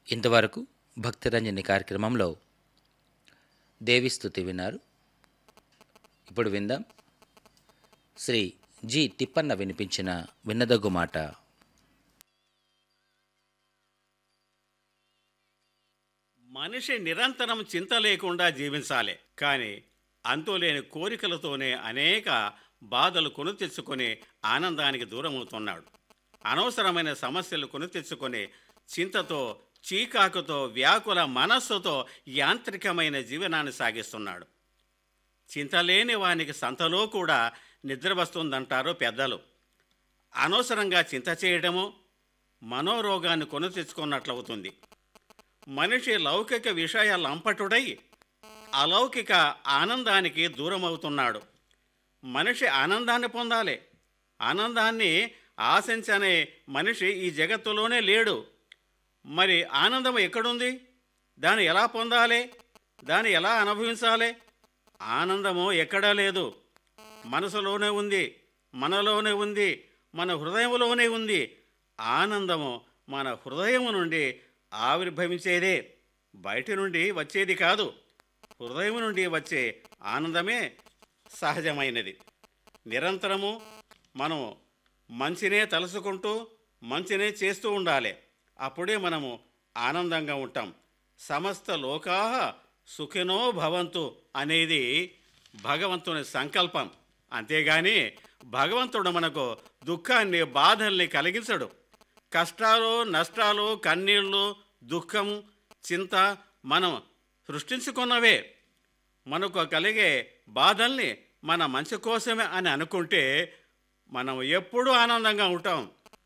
ఇంతవరకు భక్తిరంజని కార్యక్రమంలో దేవిస్తుతి విన్నారు ఇప్పుడు విందాం శ్రీ జి తిప్పన్న వినిపించిన విన్నదగ్గు మాట మనిషి నిరంతరం చింత లేకుండా జీవించాలి కానీ అంతులేని కోరికలతోనే అనేక బాధలు కొని తెచ్చుకొని ఆనందానికి దూరమవుతున్నాడు అనవసరమైన సమస్యలు కొని తెచ్చుకొని చింతతో చీకాకుతో వ్యాకుల మనస్సుతో యాంత్రికమైన జీవనాన్ని సాగిస్తున్నాడు చింతలేని వానికి సంతలో కూడా నిద్ర వస్తుందంటారు పెద్దలు అనవసరంగా చింత చేయడము మనోరోగాన్ని కొని తెచ్చుకున్నట్లవుతుంది మనిషి లౌకిక విషయాల అంపటుడై అలౌకిక ఆనందానికి దూరమవుతున్నాడు మనిషి ఆనందాన్ని పొందాలి ఆనందాన్ని ఆశించనే మనిషి ఈ జగత్తులోనే లేడు మరి ఆనందం ఎక్కడుంది దాన్ని ఎలా పొందాలి దాన్ని ఎలా అనుభవించాలి ఆనందము ఎక్కడా లేదు మనసులోనే ఉంది మనలోనే ఉంది మన హృదయంలోనే ఉంది ఆనందము మన హృదయం నుండి ఆవిర్భవించేదే బయట నుండి వచ్చేది కాదు హృదయం నుండి వచ్చే ఆనందమే సహజమైనది నిరంతరము మనం మంచినే తలుసుకుంటూ మంచినే చేస్తూ ఉండాలి అప్పుడే మనము ఆనందంగా ఉంటాం సమస్త లోకా సుఖినో భవంతు అనేది భగవంతుని సంకల్పం అంతేగాని భగవంతుడు మనకు దుఃఖాన్ని బాధల్ని కలిగించడు కష్టాలు నష్టాలు కన్నీళ్ళు దుఃఖం చింత మనం సృష్టించుకున్నవే మనకు కలిగే బాధల్ని మన మంచి కోసమే అని అనుకుంటే మనం ఎప్పుడూ ఆనందంగా ఉంటాం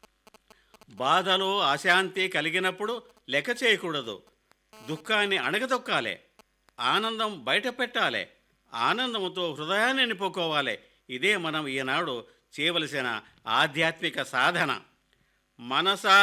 బాధలు అశాంతి కలిగినప్పుడు లెక్క చేయకూడదు దుఃఖాన్ని అణగదొక్కాలి ఆనందం బయట పెట్టాలి ఆనందంతో హృదయాన్ని నింపుకోవాలి ఇదే మనం ఈనాడు చేయవలసిన ఆధ్యాత్మిక సాధన మనస